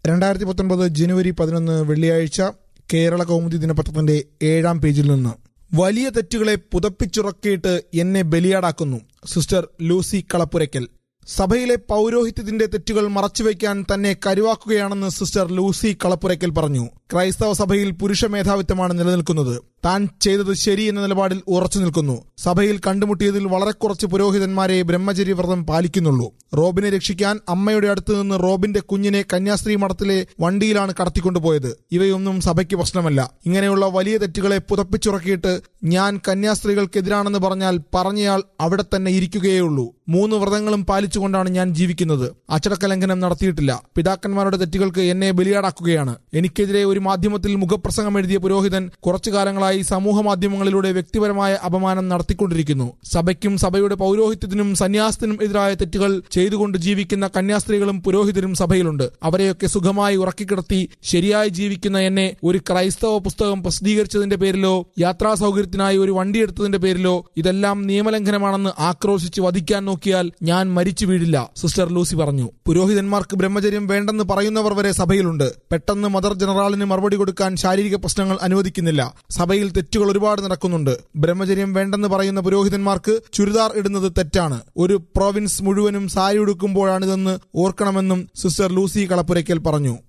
രണ്ടായിരത്തി പത്തൊൻപത് ജനുവരി പതിനൊന്ന് വെള്ളിയാഴ്ച കേരള കൗമുദി ദിനപത്രത്തിന്റെ ഏഴാം പേജിൽ നിന്ന് വലിയ തെറ്റുകളെ പുതപ്പിച്ചുറക്കിയിട്ട് എന്നെ ബലിയാടാക്കുന്നു സിസ്റ്റർ ലൂസി കളപ്പുരയ്ക്കൽ സഭയിലെ പൗരോഹിത്യത്തിന്റെ തെറ്റുകൾ മറച്ചുവെക്കാൻ തന്നെ കരുവാക്കുകയാണെന്ന് സിസ്റ്റർ ലൂസി കളപ്പുരയ്ക്കൽ പറഞ്ഞു ക്രൈസ്തവ സഭയിൽ പുരുഷ മേധാവിത്വമാണ് നിലനിൽക്കുന്നത് താൻ ചെയ്തത് ശരി എന്ന നിലപാടിൽ ഉറച്ചു നിൽക്കുന്നു സഭയിൽ കണ്ടുമുട്ടിയതിൽ വളരെ കുറച്ച് പുരോഹിതന്മാരെ ബ്രഹ്മചര്യവ്രതം പാലിക്കുന്നുള്ളൂ റോബിനെ രക്ഷിക്കാൻ അമ്മയുടെ അടുത്ത് നിന്ന് റോബിന്റെ കുഞ്ഞിനെ കന്യാസ്ത്രീ മഠത്തിലെ വണ്ടിയിലാണ് കടത്തിക്കൊണ്ടുപോയത് ഇവയൊന്നും സഭയ്ക്ക് പ്രശ്നമല്ല ഇങ്ങനെയുള്ള വലിയ തെറ്റുകളെ പുതപ്പിച്ചുറക്കിയിട്ട് ഞാൻ കന്യാസ്ത്രീകൾക്കെതിരാണെന്ന് പറഞ്ഞാൽ പറഞ്ഞയാൾ അവിടെ തന്നെ ഇരിക്കുകയുള്ളൂ മൂന്ന് വ്രതങ്ങളും പാലിച്ചുകൊണ്ടാണ് ഞാൻ ജീവിക്കുന്നത് അച്ചടക്ക ലംഘനം നടത്തിയിട്ടില്ല പിതാക്കന്മാരുടെ തെറ്റുകൾക്ക് എന്നെ ബലിയാടാക്കുകയാണ് എനിക്കെതിരെ ഒരു മാധ്യമത്തിൽ മുഖപ്രസംഗം എഴുതിയ പുരോഹിതൻ കുറച്ചു കാലങ്ങളായി സമൂഹ മാധ്യമങ്ങളിലൂടെ വ്യക്തിപരമായ അപമാനം നടത്തിക്കൊണ്ടിരിക്കുന്നു സഭയ്ക്കും സഭയുടെ പൗരോഹിത്യത്തിനും സന്യാസത്തിനും എതിരായ തെറ്റുകൾ ചെയ്തുകൊണ്ട് ജീവിക്കുന്ന കന്യാസ്ത്രീകളും പുരോഹിതരും സഭയിലുണ്ട് അവരെയൊക്കെ സുഖമായി ഉറക്കിക്കിടത്തി ശരിയായി ജീവിക്കുന്ന എന്നെ ഒരു ക്രൈസ്തവ പുസ്തകം പ്രസിദ്ധീകരിച്ചതിന്റെ പേരിലോ യാത്രാ സൗകര്യത്തിനായി ഒരു വണ്ടി എടുത്തതിന്റെ പേരിലോ ഇതെല്ലാം നിയമലംഘനമാണെന്ന് ആക്രോശിച്ച് വധിക്കാൻ നോക്കിയാൽ ഞാൻ മരിച്ചു വീഴില്ല സിസ്റ്റർ ലൂസി പറഞ്ഞു പുരോഹിതന്മാർക്ക് ബ്രഹ്മചര്യം വേണ്ടെന്ന് പറയുന്നവർ വരെ സഭയിലുണ്ട് പെട്ടെന്ന് മദർ ജനറാളിന് മറുപടി കൊടുക്കാൻ ശാരീരിക പ്രശ്നങ്ങൾ അനുവദിക്കുന്നില്ല സഭയിൽ തെറ്റുകൾ ഒരുപാട് നടക്കുന്നുണ്ട് ബ്രഹ്മചര്യം വേണ്ടെന്ന് പറയുന്ന പുരോഹിതന്മാർക്ക് ചുരിദാർ ഇടുന്നത് തെറ്റാണ് ഒരു പ്രോവിൻസ് മുഴുവനും സാരി ഉടുക്കുമ്പോഴാണിതെന്ന് ഓർക്കണമെന്നും സിസ്റ്റർ ലൂസി കളപ്പുരയ്ക്കൽ പറഞ്ഞു